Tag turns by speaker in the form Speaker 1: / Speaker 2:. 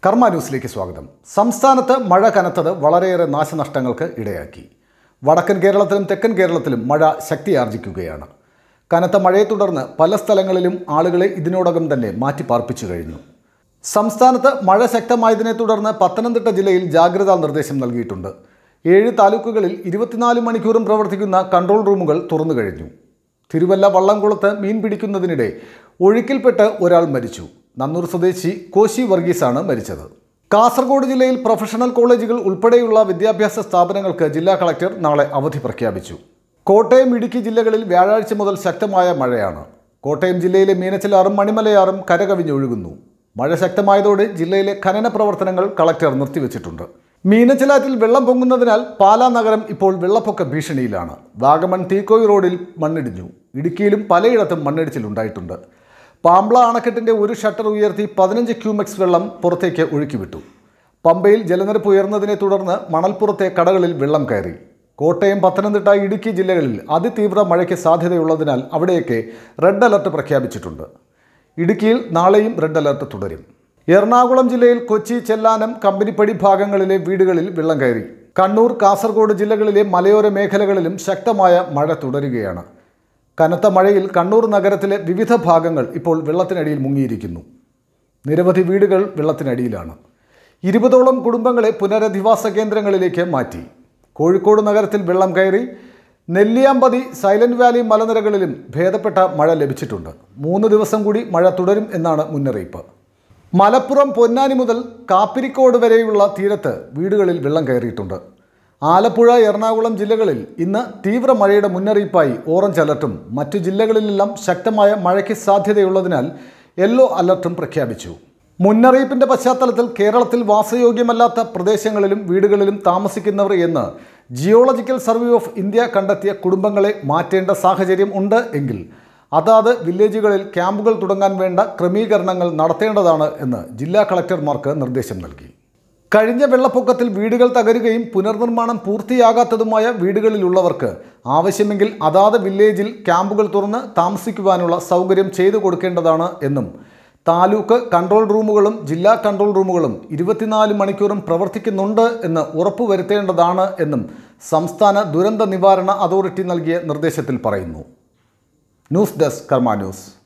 Speaker 1: കർമ്മ ന്യൂസിലേക്ക് സ്വാഗതം സംസ്ഥാനത്ത് മഴ കനത്തത് വളരെയേറെ നാശനഷ്ടങ്ങൾക്ക് ഇടയാക്കി വടക്കൻ കേരളത്തിലും തെക്കൻ കേരളത്തിലും മഴ ശക്തിയാർജിക്കുകയാണ് കനത്ത മഴയെ തുടർന്ന് പല സ്ഥലങ്ങളിലും ആളുകളെ ഇതിനോടകം തന്നെ മാറ്റി പാർപ്പിച്ചു കഴിഞ്ഞു സംസ്ഥാനത്ത് മഴ ശക്തമായതിനെ തുടർന്ന് പത്തനംതിട്ട ജില്ലയിൽ ജാഗ്രതാ നിർദ്ദേശം നൽകിയിട്ടുണ്ട് ഏഴ് താലൂക്കുകളിൽ ഇരുപത്തിനാല് മണിക്കൂറും പ്രവർത്തിക്കുന്ന കൺട്രോൾ റൂമുകൾ തുറന്നു കഴിഞ്ഞു തിരുവല്ല വള്ളംകുളത്ത് മീൻ പിടിക്കുന്നതിനിടെ ഒഴുക്കിൽപ്പെട്ട് ഒരാൾ മരിച്ചു നന്നൂർ സ്വദേശി കോശി വർഗീസാണ് മരിച്ചത് കാസർഗോഡ് ജില്ലയിൽ പ്രൊഫഷണൽ കോളേജുകൾ ഉൾപ്പെടെയുള്ള വിദ്യാഭ്യാസ സ്ഥാപനങ്ങൾക്ക് ജില്ലാ കളക്ടർ നാളെ അവധി പ്രഖ്യാപിച്ചു കോട്ടയം ഇടുക്കി ജില്ലകളിൽ വ്യാഴാഴ്ച മുതൽ ശക്തമായ മഴയാണ് കോട്ടയം ജില്ലയിലെ മീനച്ചിലാറും മണിമലയാറും കരകവിഞ്ഞൊഴുകുന്നു മഴ ശക്തമായതോടെ ജില്ലയിലെ ഖനന പ്രവർത്തനങ്ങൾ കളക്ടർ നിർത്തിവെച്ചിട്ടുണ്ട് മീനച്ചിലാറ്റിൽ വെള്ളം പൊങ്ങുന്നതിനാൽ പാലാ നഗരം ഇപ്പോൾ വെള്ളപ്പൊക്ക ഭീഷണിയിലാണ് വാഗമൺ തീക്കോയി റോഡിൽ മണ്ണിടിഞ്ഞു ഇടുക്കിയിലും പലയിടത്തും മണ്ണിടിച്ചിലുണ്ടായിട്ടുണ്ട് പാമ്പ്ള അണക്കെട്ടിന്റെ ഒരു ഷട്ടർ ഉയർത്തി പതിനഞ്ച് ക്യൂമെക്സ് വെള്ളം പുറത്തേക്ക് ഒഴുക്കിവിട്ടു പമ്പയിൽ ജലനിരപ്പ് ഉയർന്നതിനെ തുടർന്ന് മണൽപ്പുറത്തെ കടകളിൽ വെള്ളം കയറി കോട്ടയം പത്തനംതിട്ട ഇടുക്കി ജില്ലകളിൽ അതിതീവ്ര മഴയ്ക്ക് സാധ്യതയുള്ളതിനാൽ അവിടെയൊക്കെ റെഡ് അലർട്ട് പ്രഖ്യാപിച്ചിട്ടുണ്ട് ഇടുക്കിയിൽ നാളെയും റെഡ് അലർട്ട് തുടരും എറണാകുളം ജില്ലയിൽ കൊച്ചി ചെല്ലാനം കമ്പനിപ്പടി ഭാഗങ്ങളിലെ വീടുകളിൽ വെള്ളം കയറി കണ്ണൂർ കാസർഗോഡ് ജില്ലകളിലെ മലയോര മേഖലകളിലും ശക്തമായ മഴ തുടരുകയാണ് കനത്ത മഴയിൽ കണ്ണൂർ നഗരത്തിലെ വിവിധ ഭാഗങ്ങൾ ഇപ്പോൾ വെള്ളത്തിനടിയിൽ മുങ്ങിയിരിക്കുന്നു നിരവധി വീടുകൾ വെള്ളത്തിനടിയിലാണ് ഇരുപതോളം കുടുംബങ്ങളെ പുനരധിവാസ കേന്ദ്രങ്ങളിലേക്ക് മാറ്റി കോഴിക്കോട് നഗരത്തിൽ വെള്ളം കയറി നെല്ലിയാമ്പതി സൈലന്റ് വാലി മലനിരകളിലും ഭേദപ്പെട്ട മഴ ലഭിച്ചിട്ടുണ്ട് മൂന്ന് ദിവസം കൂടി മഴ തുടരും എന്നാണ് മുന്നറിയിപ്പ് മലപ്പുറം പൊന്നാനി മുതൽ കാപ്പിരിക്കോട് വരെയുള്ള തീരത്ത് വീടുകളിൽ വെള്ളം കയറിയിട്ടുണ്ട് ആലപ്പുഴ എറണാകുളം ജില്ലകളിൽ ഇന്ന് തീവ്ര മഴയുടെ മുന്നറിയിപ്പായി ഓറഞ്ച് അലർട്ടും മറ്റു ജില്ലകളിലെല്ലാം ശക്തമായ മഴയ്ക്ക് സാധ്യതയുള്ളതിനാൽ യെല്ലോ അലർട്ടും പ്രഖ്യാപിച്ചു മുന്നറിയിപ്പിന്റെ പശ്ചാത്തലത്തിൽ കേരളത്തിൽ വാസയോഗ്യമല്ലാത്ത പ്രദേശങ്ങളിലും വീടുകളിലും താമസിക്കുന്നവർ എന്ന് ജിയോളജിക്കൽ സർവേ ഓഫ് ഇന്ത്യ കണ്ടെത്തിയ കുടുംബങ്ങളെ മാറ്റേണ്ട സാഹചര്യം ഉണ്ട് എങ്കിൽ അതാത് വില്ലേജുകളിൽ ക്യാമ്പുകൾ തുടങ്ങാൻ വേണ്ട ക്രമീകരണങ്ങൾ നടത്തേണ്ടതാണ് എന്ന് ജില്ലാ കളക്ടർമാർക്ക് നിർദ്ദേശം നൽകി കഴിഞ്ഞ വെള്ളപ്പൊക്കത്തിൽ വീടുകൾ തകരുകയും പുനർനിർമ്മാണം പൂർത്തിയാകാത്തതുമായ വീടുകളിലുള്ളവർക്ക് ആവശ്യമെങ്കിൽ അതാത് വില്ലേജിൽ ക്യാമ്പുകൾ തുറന്ന് താമസിക്കുവാനുള്ള സൗകര്യം ചെയ്തു കൊടുക്കേണ്ടതാണ് എന്നും താലൂക്ക് കൺട്രോൾ റൂമുകളും ജില്ലാ കൺട്രോൾ റൂമുകളും ഇരുപത്തിനാല് മണിക്കൂറും പ്രവർത്തിക്കുന്നുണ്ട് എന്ന് ഉറപ്പുവരുത്തേണ്ടതാണ് എന്നും സംസ്ഥാന ദുരന്ത നിവാരണ അതോറിറ്റി നൽകിയ നിർദ്ദേശത്തിൽ പറയുന്നു ന്യൂസ് ഡെസ്ക് കർമ്മ ന്യൂസ്